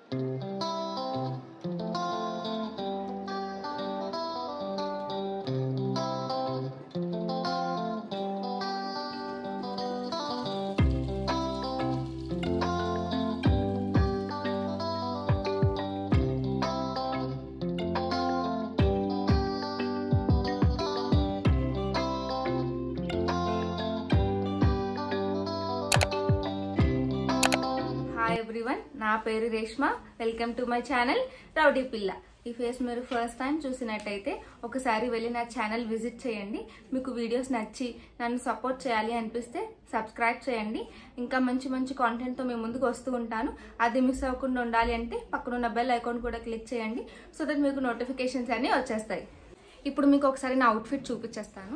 hi everyone నా పేరు Reshma welcome to my channel rowdy పిల్ల ఈ ఫేస్ మీరు ఫస్ట్ టైం చూసినట్టయితే ఒకసారి వెళ్ళి నా ఛానల్ విజిట్ చేయండి మీకు వీడియోస్ నచ్చి నన్ను సపోర్ట్ చేయాలి అనిపిస్తే సబ్స్క్రైబ్ చేయండి ఇంకా మంచి మంచి కాంటెంట్తో మీ ముందుకు వస్తూ ఉంటాను అది మిస్ అవ్వకుండా ఉండాలి అంటే పక్కనున్న బెల్ ఐకాన్ కూడా క్లిక్ చేయండి సో దట్ మీకు నోటిఫికేషన్స్ అన్నీ వచ్చేస్తాయి ఇప్పుడు మీకు ఒకసారి నా అవుట్ఫిట్ చూపించేస్తాను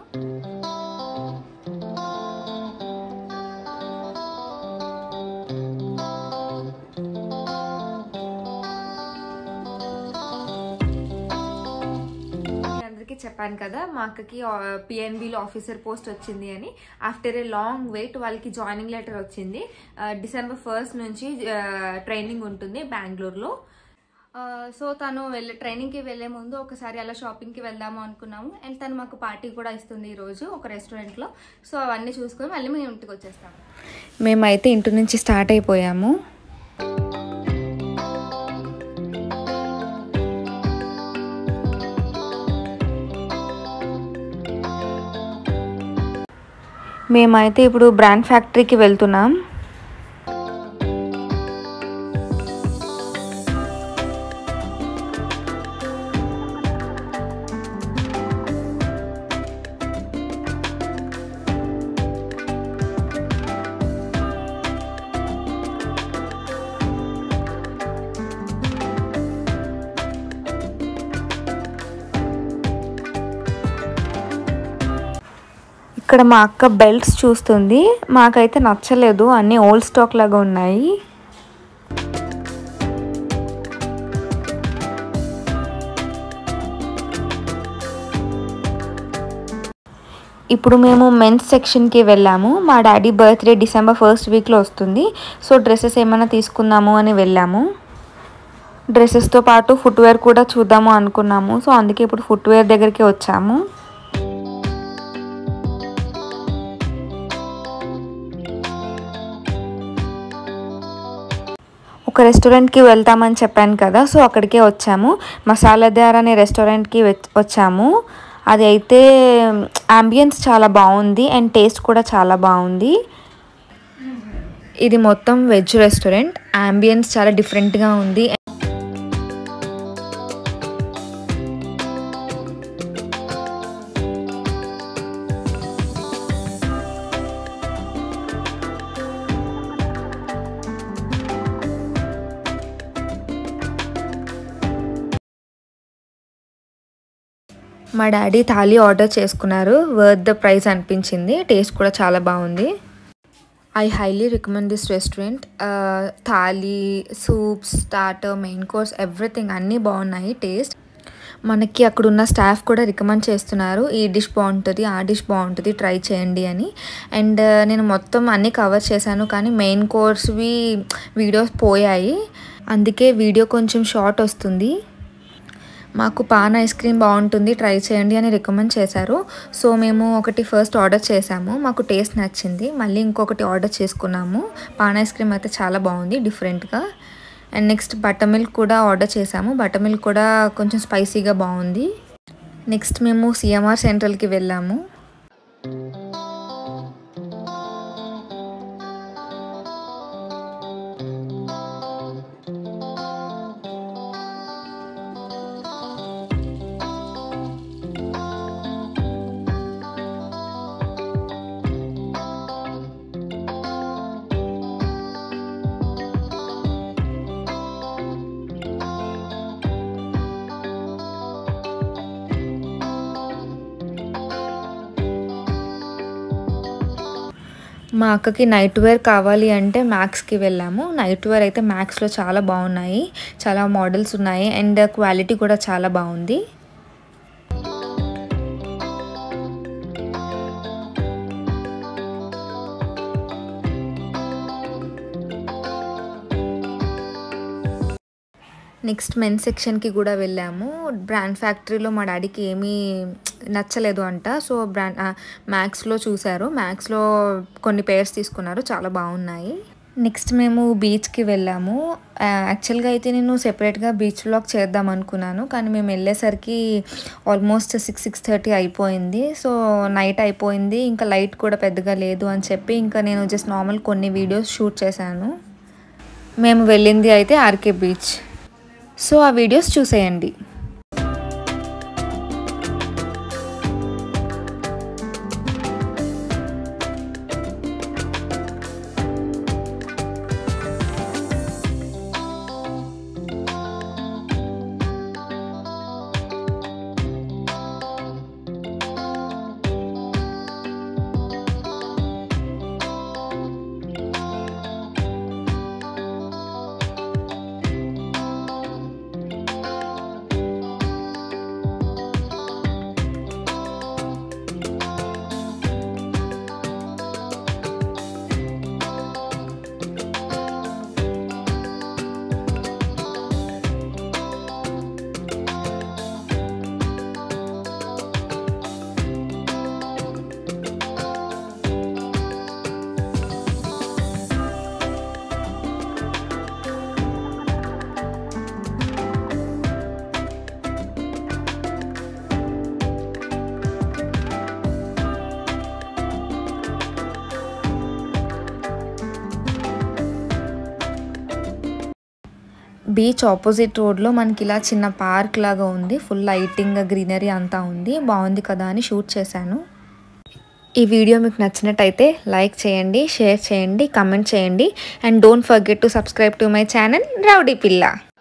నేను అందరికీ చెప్పాను కదా మా అక్కకి పిఎన్బిలో ఆఫీసర్ పోస్ట్ వచ్చింది అని ఆఫ్టర్ ఏ లాంగ్ వెయిట్ వాళ్ళకి జాయినింగ్ లెటర్ వచ్చింది డిసెంబర్ ఫస్ట్ నుంచి ట్రైనింగ్ ఉంటుంది బెంగళూరులో సో తను వెళ్ళే ట్రైనింగ్కి వెళ్ళే ముందు ఒకసారి అలా షాపింగ్కి వెళ్దాము అనుకున్నాము అండ్ తను మాకు పార్టీ కూడా ఇస్తుంది ఈరోజు ఒక రెస్టారెంట్లో సో అవన్నీ చూసుకొని మళ్ళీ మేము ఇంటికి వచ్చేస్తాము మేమైతే ఇంటి నుంచి స్టార్ట్ అయిపోయాము మేమైతే ఇప్పుడు బ్రాండ్ ఫ్యాక్టరీకి వెళ్తున్నాం ఇక్కడ మా అక్క బెల్ట్స్ చూస్తుంది మాకైతే నచ్చలేదు అన్నీ ఓల్డ్ స్టాక్ లాగా ఉన్నాయి ఇప్పుడు మేము మెన్స్ సెక్షన్కి వెళ్ళాము మా డాడీ బర్త్డే డిసెంబర్ ఫస్ట్ వీక్లో వస్తుంది సో డ్రెస్సెస్ ఏమైనా తీసుకుందాము అని వెళ్ళాము డ్రెస్సెస్తో పాటు ఫుట్వేర్ కూడా చూద్దాము అనుకున్నాము సో అందుకే ఇప్పుడు ఫుట్వేర్ దగ్గరికి వచ్చాము ఒక రెస్టారెంట్కి వెళ్తామని చెప్పాను కదా సో అక్కడికే వచ్చాము మసాలాదార్ అనే రెస్టారెంట్కి వచ్చాము అది అయితే అంబియన్స్ చాలా బాగుంది అండ్ టేస్ట్ కూడా చాలా బాగుంది ఇది మొత్తం వెజ్ రెస్టారెంట్ అంబియన్స్ చాలా డిఫరెంట్గా ఉంది మా డాడీ థాలీ ఆర్డర్ చేసుకున్నారు వర్త్ ద ప్రైస్ అనిపించింది టేస్ట్ కూడా చాలా బాగుంది I highly recommend this restaurant thali soups starter main course everything అన్నీ బాగున్నాయి టేస్ట్ మనకి అక్కడ ఉన్న స్టాఫ్ కూడా రికమెండ్ చేస్తున్నారు ఈ డిష్ బాగుంటుంది ఆ డిష్ బాగుంటుంది ట్రై చేయండి అని అండ్ నేను మొత్తం అన్నీ కవర్ చేశాను కానీ మెయిన్ కోర్స్వి వీడియోస్ పోయాయి అందుకే వీడియో కొంచెం షార్ట్ వస్తుంది మాకు పాన్ ఐస్ క్రీమ్ బాగుంటుంది ట్రై చేయండి అని రికమెండ్ చేశారు సో మేము ఒకటి ఫస్ట్ ఆర్డర్ చేసాము మాకు టేస్ట్ నచ్చింది మళ్ళీ ఇంకొకటి ఆర్డర్ చేసుకున్నాము పాన్ ఐస్ క్రీమ్ అయితే చాలా బాగుంది డిఫరెంట్గా అండ్ నెక్స్ట్ బటర్ మిల్క్ కూడా ఆర్డర్ చేసాము బటర్ మిల్క్ కూడా కొంచెం స్పైసీగా బాగుంది నెక్స్ట్ మేము సిఎంఆర్ సెంట్రల్కి వెళ్ళాము మా అక్కకి నైట్ వేర్ కావాలి అంటే మ్యాక్స్కి వెళ్ళాము నైట్ వేర్ అయితే మ్యాక్స్లో చాలా బాగున్నాయి చాలా మోడల్స్ ఉన్నాయి అండ్ క్వాలిటీ కూడా చాలా బాగుంది నెక్స్ట్ మెన్ సెక్షన్కి కూడా వెళ్ళాము బ్రాండ్ ఫ్యాక్టరీలో మా డాడీకి ఏమీ నచ్చలేదు అంట సో బ్రాండ్ మ్యాక్స్లో చూశారు మ్యాక్స్లో కొన్ని పేర్స్ తీసుకున్నారు చాలా బాగున్నాయి నెక్స్ట్ మేము బీచ్కి వెళ్ళాము యాక్చువల్గా అయితే నేను సెపరేట్గా బీచ్ వ్లాగ్ చేద్దాం అనుకున్నాను కానీ మేము వెళ్ళేసరికి ఆల్మోస్ట్ సిక్స్ సిక్స్ థర్టీ అయిపోయింది సో నైట్ అయిపోయింది ఇంకా లైట్ కూడా పెద్దగా లేదు అని చెప్పి ఇంకా నేను జస్ట్ నార్మల్ కొన్ని వీడియోస్ షూట్ చేశాను మేము వెళ్ళింది అయితే ఆర్కే బీచ్ సో ఆ వీడియోస్ చూసేయండి బీచ్ ఆపోజిట్ రోడ్లో మనకి ఇలా చిన్న పార్క్ లాగా ఉంది ఫుల్ లైటింగ్ గ్రీనరీ అంతా ఉంది బాగుంది కదా అని షూట్ చేశాను ఈ వీడియో మీకు నచ్చినట్టయితే లైక్ చేయండి షేర్ చేయండి కమెంట్ చేయండి and don't forget to subscribe to my channel rowdy పిల్ల